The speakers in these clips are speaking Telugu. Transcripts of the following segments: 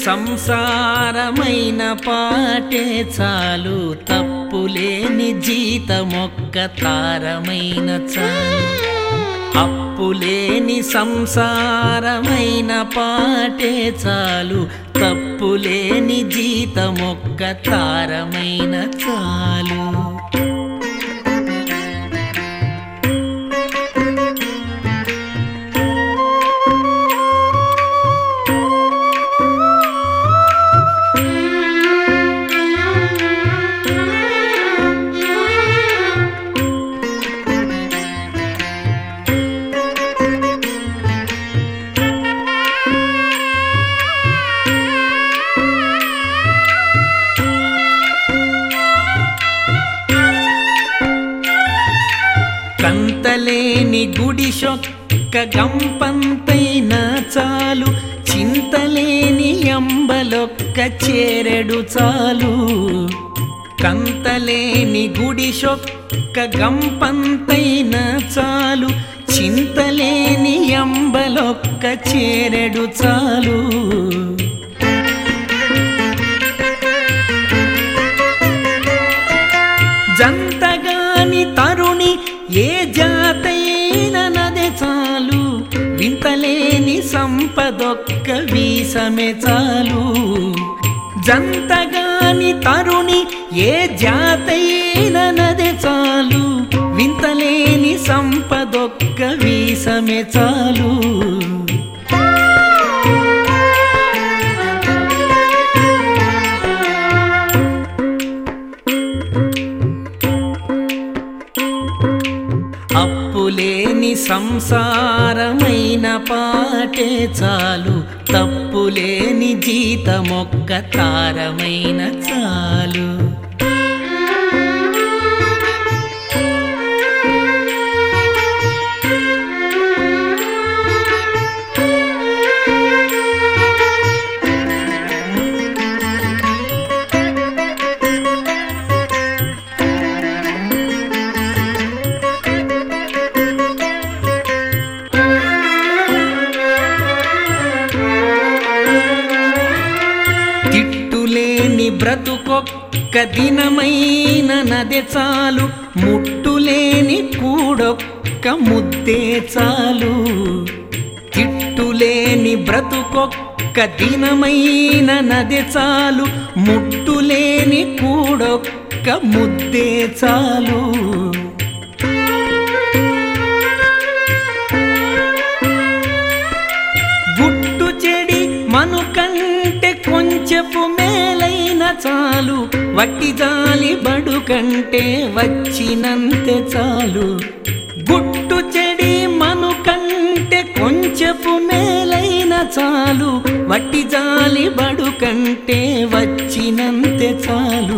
సంసారమైన పాటే చాలు తప్పులేని జీతమొక్క తారమైన చాలు అప్పులేని సంసారమైన పాటే చాలు తప్పులేని జీతమొక్క తారమైన చాలు కంతలేని గుడిసొక్క గంపంతైనా చాలు చింతలేని అంబలొక్క చేరెడు చాలు కంతలేని గుడిసొక్క గంపంతైనా చాలు చింతలేని అంబలొక్క చేరెడు చాలు జంతగాని తరుణి ఏ జాతైన నదే చాలు వింతలేని సంపదొక్క వీసమే చాలు జంతగాని తరుణి ఏ జాతైన నదే చాలు వింతలేని సంపదొక్క వీసమే చాలు అప్పులేని సంసారమైన పాటే చాలు తప్పులేని జీతమొక్క తారమైన చాలు తిట్టులేని బ్రతుకొక్క దినమైన నదె చాలు ముట్టులేని కూడొక్క ముద్దే చాలు తిట్టులేని బ్రతుకొక్క దినమైన నదె చాలు ముట్టులేని కూడొక్క ముద్దే చాలు గుట్టు చెడి మను కంటే కొంచెపు మేలైన చాలు వట్టి జాలి బడు కంటే వచ్చినంతే చాలు గుట్టు చెడి మను కంటే కొంచెపు మేలైన చాలు వట్టి జాలి బడు కంటే వచ్చినంతే చాలు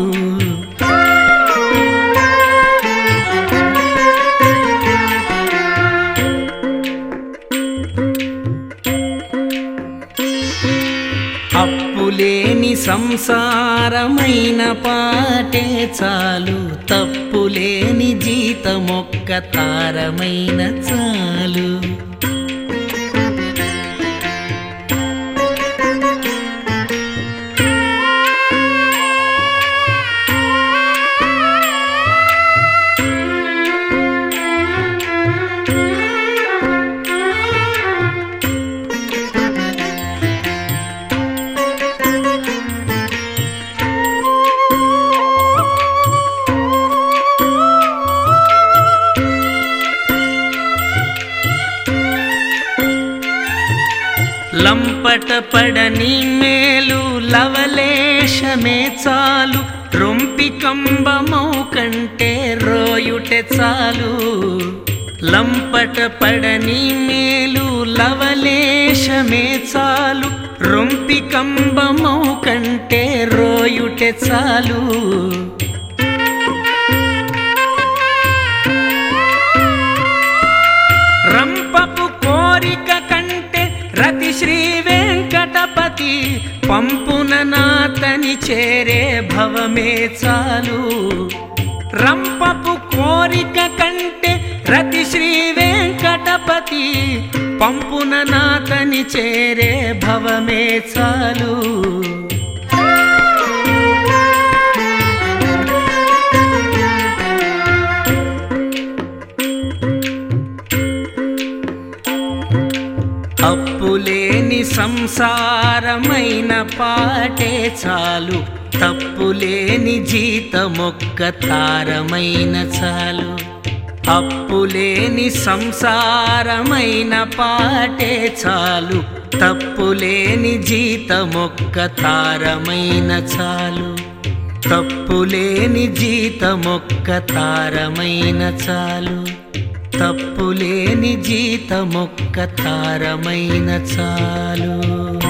అప్పులేని సంసారమైన పాటే చాలు తప్పులేని జీతమొక్క తారమైన చాలు లంపట పడని మేలు లవలేశమే చాలు రొంపి కంబమౌ కంటే రోయుటె చాలు లంపట పడని మేలు లవలేశమే చాలు రొంపి కంబమౌ కంటే రోయుటె చాలు రంపపు కోరిక కంటే రతి శ్రీ వెంకటపతి పంపున నాతని చేరే భవమే చాలు రంపపు కోరిక కంటే రతి శ్రీ వెంకట వెంకటపతి పంపున నాతని చేరే భవమే చాలు అప్పులేని సంసారమైన పాటే చాలు తప్పులేని జీతమొక్క తారమైన చాలు అప్పులేని సంసారమైన పాటే చాలు తప్పులేని జీతమొక్క తారమైన చాలు తప్పులేని జీతమొక్క తారమైన చాలు తప్పులేని జీతమొక్క తారమైన చాలు